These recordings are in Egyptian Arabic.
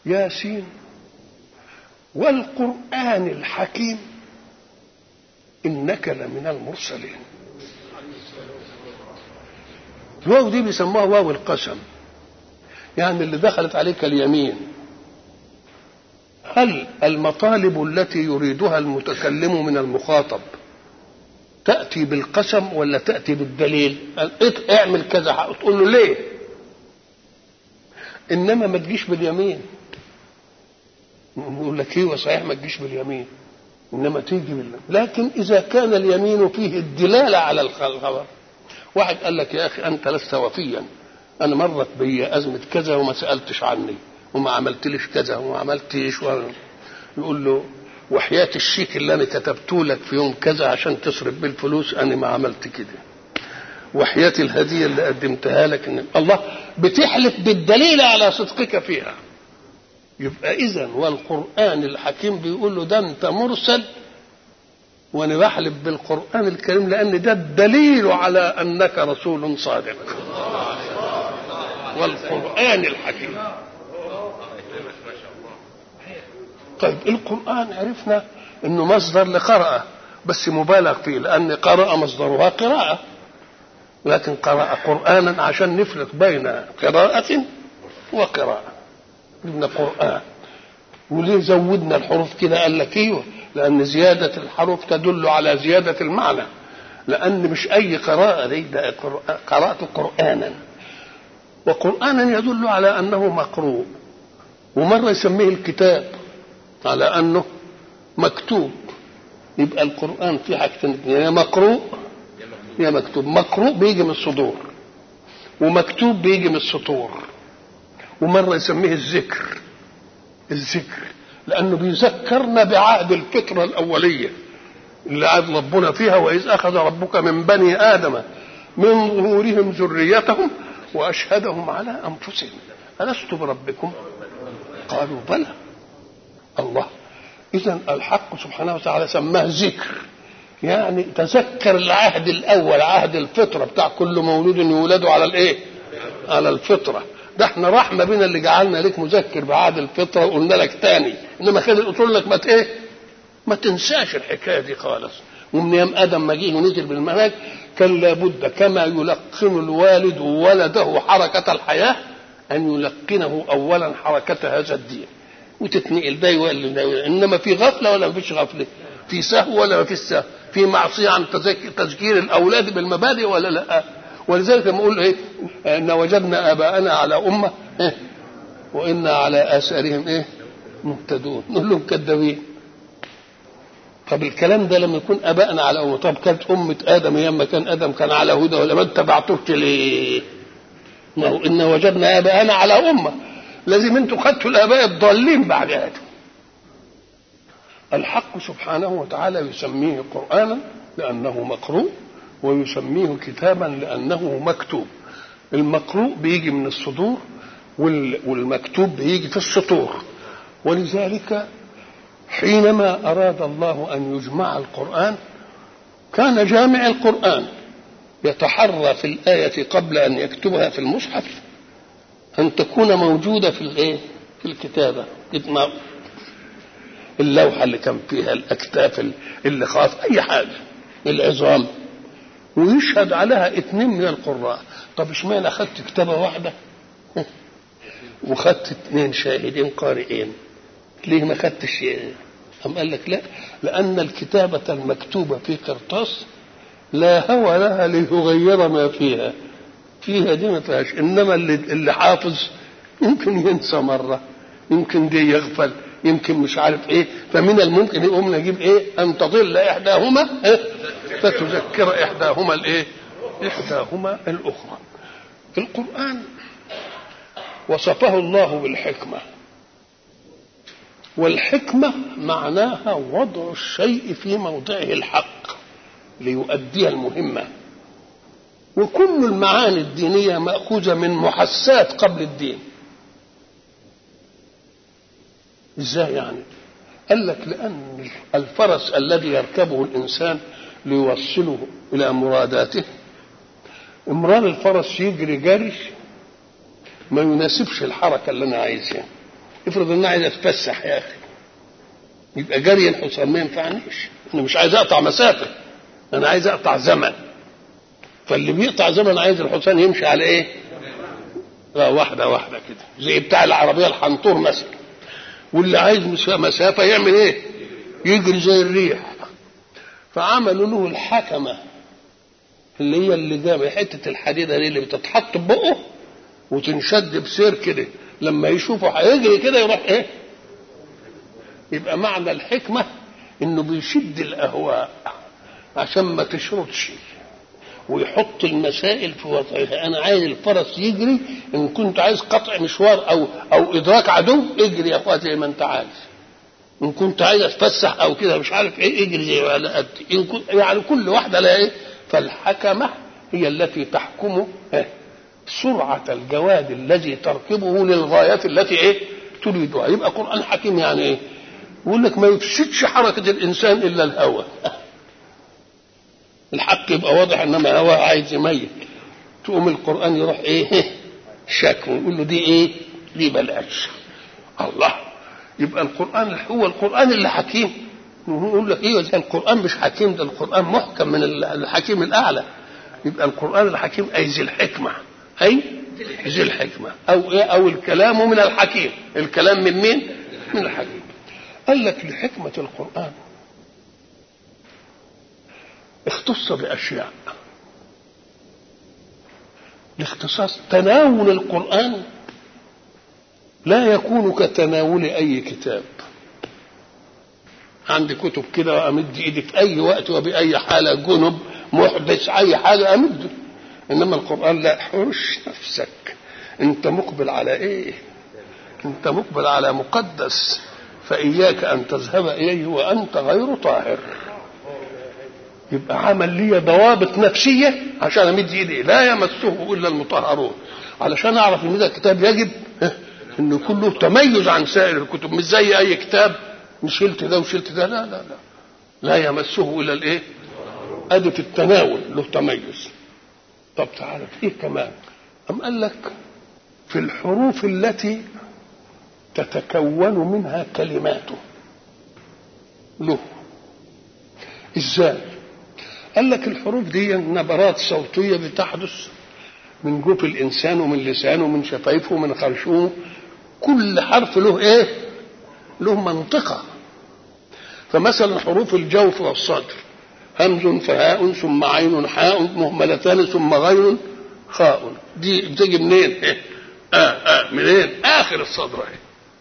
ياسين والقرآن الحكيم إنك لمن المرسلين الواو دي بيسموها واو القسم يعني اللي دخلت عليك اليمين هل المطالب التي يريدها المتكلم من المخاطب تأتي بالقسم ولا تأتي بالدليل اعمل كذا تقول له ليه إنما ما تجيش باليمين يقول لك ايوه صحيح ما تجيش باليمين انما تيجي بالله لكن اذا كان اليمين فيه الدلاله على الخبر واحد قال لك يا اخي انت لست وفيا انا مرت بي ازمه كذا وما سالتش عني وما عملتليش كذا وما عملتش و... يقول له وحياة الشيك اللي انا كتبته لك في يوم كذا عشان تصرف بيه الفلوس انا ما عملت كده وحياة الهدية اللي قدمتها لك إن الله بتحلف بالدليل على صدقك فيها يبقى إذا والقرآن الحكيم بيقول له ده أنت مرسل وأنا بحلف بالقرآن الكريم لأن ده الدليل على أنك رسول صادق والقرآن الحكيم طيب القرآن عرفنا انه مصدر لقرأة بس مبالغ فيه لأن قرأ مصدرها قراءة لكن قرأ قرآنا عشان نفرق بين قراءة وقراءة قلنا قرآن وليه زودنا الحروف كده قال لك ايوه لأن زيادة الحروف تدل على زيادة المعنى لأن مش أي قراءة دي ده قرأت قرآنا وقرآنا يدل على أنه مقروء ومرة يسميه الكتاب على أنه مكتوب يبقى القرآن فيه حاجتين يا مقروء يا مكتوب مقروء بيجي من الصدور ومكتوب بيجي من السطور ومرة يسميه الذكر الذكر لأنه بيذكرنا بعهد الفطرة الأولية اللي عاد ربنا فيها وإذ أخذ ربك من بني آدم من ظهورهم ذريتهم وأشهدهم على أنفسهم ألست بربكم قالوا بلى الله إذا الحق سبحانه وتعالى سماه ذكر يعني تذكر العهد الأول عهد الفطرة بتاع كل مولود يولد على الإيه؟ على الفطرة ده احنا رحمة بنا اللي جعلنا لك مذكر بعهد الفطرة وقلنا لك تاني إنما كده الأصول لك ما إيه؟ ما تنساش الحكاية دي خالص ومن يوم آدم ما جه ونزل بالمنهج كان لابد كما يلقن الوالد ولده حركة الحياة أن يلقنه أولا حركة هذا الدين وتتنقل ده يولي ده يولي. انما في غفله ولا ما فيش غفله في سهو ولا ما فيش سهو في معصيه عن تذكير الاولاد بالمبادئ ولا لا ولذلك لما اقول ايه ان وجدنا اباءنا على امه إيه؟ وانا على اثارهم ايه مهتدون نقول لهم كذابين طب الكلام ده لما يكون ابائنا على امه طب كانت امه ادم ايام ما كان ادم كان على هدى ولا ما اتبعتوش ليه؟ ما هو ان وجدنا اباءنا على امه لازم انتوا خدتوا الاباء الضالين بعد ادم الحق سبحانه وتعالى يسميه قرانا لانه مقروء ويسميه كتابا لانه مكتوب المقروء بيجي من الصدور والمكتوب بيجي في السطور ولذلك حينما اراد الله ان يجمع القران كان جامع القران يتحرى في الايه قبل ان يكتبها في المصحف أن تكون موجودة في الإيه؟ في الكتابة اللوحة اللي كان فيها الأكتاف اللي خاف أي حاجة العظام ويشهد عليها اثنين من القراء طب اشمعنى أخذت كتابة واحدة وخدت اثنين شاهدين قارئين ليه ما خدتش أم قال لك لا لأن الكتابة المكتوبة في قرطاس لا هوى لها ليغير ما فيها فيها دي ما فيهاش انما اللي, اللي حافظ يمكن ينسى مره يمكن دي يغفل يمكن مش عارف ايه فمن الممكن يقوم نجيب ايه ان تضل احداهما إيه؟ فتذكر احداهما الايه احداهما الاخرى القران وصفه الله بالحكمه والحكمه معناها وضع الشيء في موضعه الحق ليؤدي المهمه وكل المعاني الدينية مأخوذة من محسات قبل الدين ازاي يعني قال لك لأن الفرس الذي يركبه الإنسان ليوصله إلى مراداته امرار الفرس يجري جري ما يناسبش الحركة اللي أنا عايزها افرض ان انا عايز اتفسح يا اخي يبقى جري الحصان ما ينفعنيش انا مش عايز اقطع مسافه انا عايز اقطع زمن فاللي بيقطع زمن عايز الحصان يمشي على ايه لا واحده واحده كده زي بتاع العربيه الحنطور مثلا واللي عايز مسافه يعمل ايه يجري زي الريح فعملوا له الحكمه اللي هي اللي جاب حته الحديده دي اللي بتتحط بقه وتنشد بسير كده لما يشوفه هيجري كده يروح ايه يبقى معنى الحكمه انه بيشد الاهواء عشان ما تشردش ويحط المسائل في وضعها انا عايز الفرس يجري ان كنت عايز قطع مشوار او او ادراك عدو اجري يا اخواتي زي ما انت عايز ان كنت عايز اتفسح او كده مش عارف ايه اجري زي على قد ان كنت يعني كل واحده لها ايه فالحكمه هي التي تحكم إيه؟ سرعه الجواد الذي تركبه للغايه التي ايه تريدها يبقى قران حكيم يعني ايه يقول لك ما يفسدش حركه الانسان الا الهوى الحق يبقى واضح انما هو عايز يميت تقوم القران يروح ايه شك ويقول له دي ايه دي بلاش الله يبقى القران هو القران اللي حكيم يقول لك ايه زي القران مش حكيم ده القران محكم من الحكيم الاعلى يبقى القران الحكيم اي ذي الحكمه اي ذي الحكمه او ايه او الكلام من الحكيم الكلام من مين من الحكيم قال لك لحكمه القران اختص باشياء الاختصاص تناول القران لا يكون كتناول اي كتاب عندي كتب كده امد ايدي في اي وقت وباي حاله جنب محدث اي حاجه امده انما القران لا حرش نفسك انت مقبل على ايه انت مقبل على مقدس فاياك ان تذهب اليه وانت غير طاهر يبقى عمل لي ضوابط نفسيه عشان امد ايدي لا يمسه الا المطهرون علشان اعرف ان ده كتاب يجب انه يكون له تميز عن سائر الكتب مش زي اي كتاب شلت ده وشلت ده لا لا لا لا يمسه الا الايه؟ ادي في التناول له تميز طب تعالى في ايه كمان؟ أم قال لك في الحروف التي تتكون منها كلماته له ازاي؟ قال لك الحروف دي نبرات صوتية بتحدث من جوف الإنسان ومن لسانه ومن شفايفه ومن خرشومه كل حرف له إيه؟ له منطقة فمثلا حروف الجوف والصدر همز فهاء ثم عين حاء مهملتان ثم غين خاء دي بتيجي منين؟ إيه؟ آه آه منين؟ آخر الصدر اهي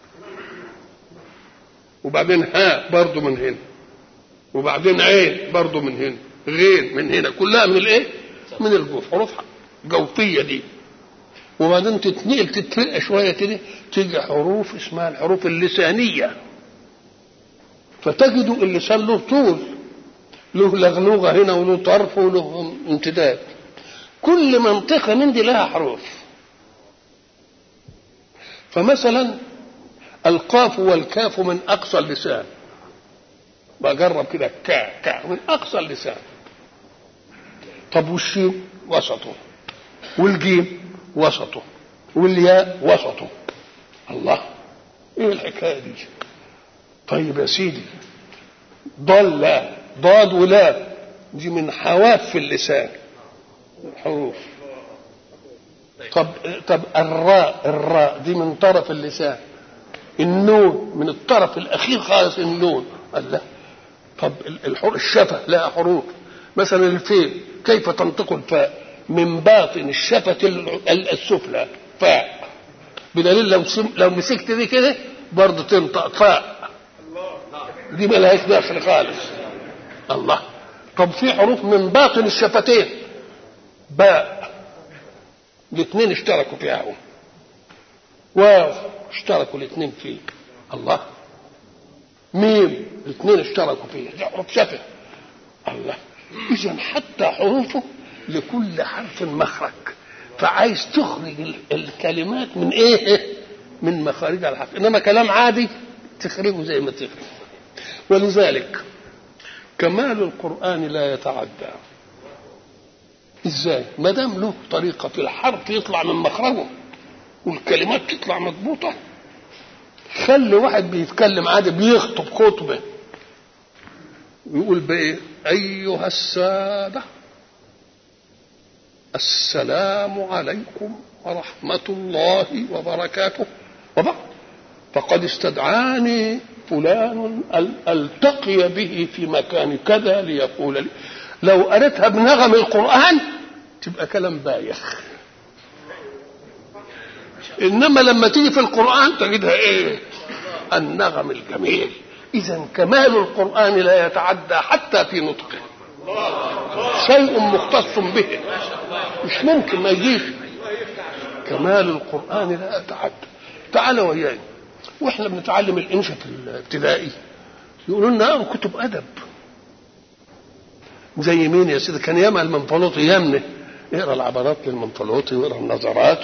وبعدين هاء برضه من هنا وبعدين عين برضه من هنا غين من هنا كلها من الايه؟ من الجوف حروف جوفيه دي وبعدين تتنقل تترقى شويه كده تيجي حروف اسمها الحروف اللسانيه فتجد اللسان له طول له لغلوغه هنا وله طرف وله امتداد كل منطقه من دي لها حروف فمثلا القاف والكاف من اقصى اللسان بجرب كده كا كا من اقصى اللسان طب والشين وسطه والجيم وسطه والياء وسطه الله ايه الحكايه دي طيب يا سيدي ضل لا ضاد ولا دي من حواف اللسان الحروف طب طب الراء الراء دي من طرف اللسان النون من الطرف الاخير خالص النون الله طب الشفه لها حروف مثلا الفيل كيف تنطق الفاء من باطن الشفة السفلى فاء بدليل لو سم لو مسكت دي كده برضه تنطق فاء دي ما لهاش دخل خالص الله طب في حروف من باطن الشفتين باء الاثنين اشتركوا فيها واو اشتركوا الاثنين فيه الله ميم الاثنين اشتركوا فيه دي حروف شفه الله اذا حتى حروفه لكل حرف مخرج فعايز تخرج الكلمات من ايه من مخارج الحرف انما كلام عادي تخرجه زي ما تخرج ولذلك كمال القران لا يتعدى ازاي ما دام له طريقه في الحرف يطلع من مخرجه والكلمات تطلع مضبوطه خلي واحد بيتكلم عادي بيخطب خطبه يقول بايه ايها الساده السلام عليكم ورحمه الله وبركاته وبعد فقد استدعاني فلان التقي به في مكان كذا ليقول لي لو قريتها بنغم القران تبقى كلام بايخ انما لما تيجي في القران تجدها ايه النغم الجميل اذا كمال القران لا يتعدى حتى في نطقه شيء مختص به مش ممكن ما يجيش كمال القران لا يتعدى تعال وياي واحنا بنتعلم الانشا في الابتدائي يقولوا لنا اقروا كتب ادب زي مين يا سيدي كان ياما المنفلوطي يمنه اقرا العبارات للمنفلوطي واقرا النظرات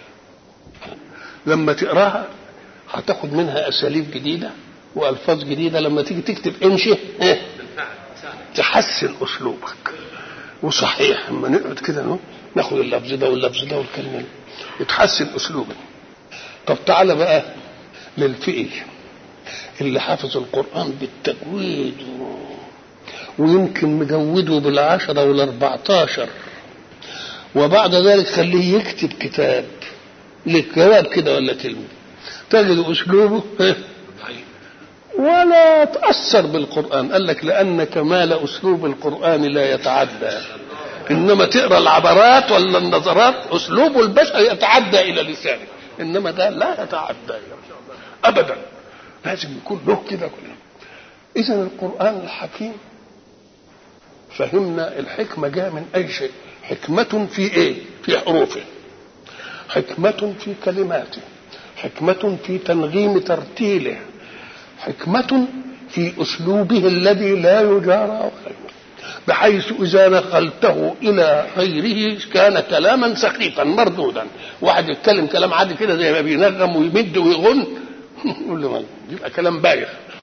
لما تقراها هتاخد منها اساليب جديده والفاظ جديده لما تيجي تكتب انشئ إيه؟ تحسن اسلوبك وصحيح اما نقعد كده ناخد اللفظ ده واللفظ ده والكلمه دي يتحسن اسلوبك طب تعالى بقى للفئي اللي حافظ القرآن بالتجويد ويمكن مجوده بالعشرة والأربعتاشر وبعد ذلك خليه يكتب كتاب للجواب كده ولا كلمة تجد أسلوبه ولا تأثر بالقرآن قال لك لأن كمال أسلوب القرآن لا يتعدى إنما تقرأ العبرات ولا النظرات أسلوب البشر يتعدى إلى لسانه إنما ده لا يتعدى أبدا لازم يكون له كده كله إذا القرآن الحكيم فهمنا الحكمة جاء من أي شيء حكمة في إيه؟ في حروفه حكمة في كلماته حكمة في تنغيم ترتيله حكمة في أسلوبه الذي لا يجارى بحيث إذا نقلته إلى غيره كان كلاما سخيفا مردودا واحد يتكلم كلام عادي كده زي ما بينغم ويمد ويغن يقول له يبقى كلام بايخ